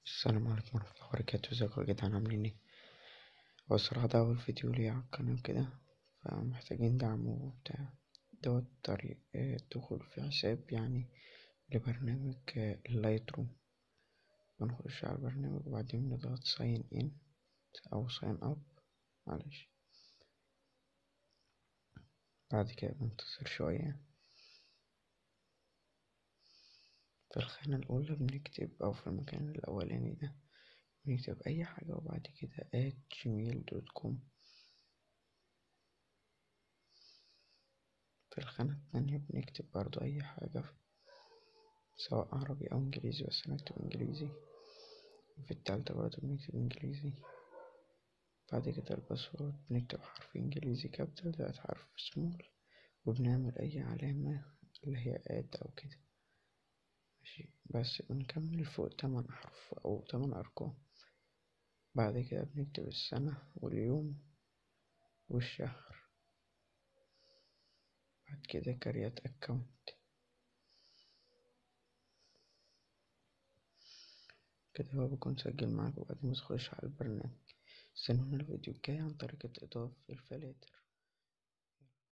السلام عليكم ورحمة الله وبركاته ازيكم يا جدعان عاملين ايه هو الصراحة ده أول فيديو ليا على القناة وكده فمحتاجين دعم وبتاع دوت طريق آه، الدخول في حساب يعني لبرنامج اللايت روم بنخش على البرنامج وبعدين نضغط ساين ان أو ساين اب معلش بعد كده بننتظر شوية في الخانة الأولى بنكتب أو في المكان الأولاني ده بنكتب أي حاجة وبعد كده at gmail دوت كوم في الخانة التانية بنكتب برضو أي حاجة سواء عربي أو إنجليزي بس نكتب إنجليزي في التالتة برضو بنكتب إنجليزي بعد كده الباسورد بنكتب حرف إنجليزي كابيتال زائد حرف سمول وبنعمل أي علامة اللي هي آد أو كده ماشي بس بنكمل فوق تمن أحرف أو تمن أرقام بعد كده بنكتب السنة واليوم والشهر بعد كده كريات أكاونت كده هو بيكون سجل معاك وبعدين بتخش على البرنامج استنونا الفيديو الجاي عن طريق الإضافة في الفلاتر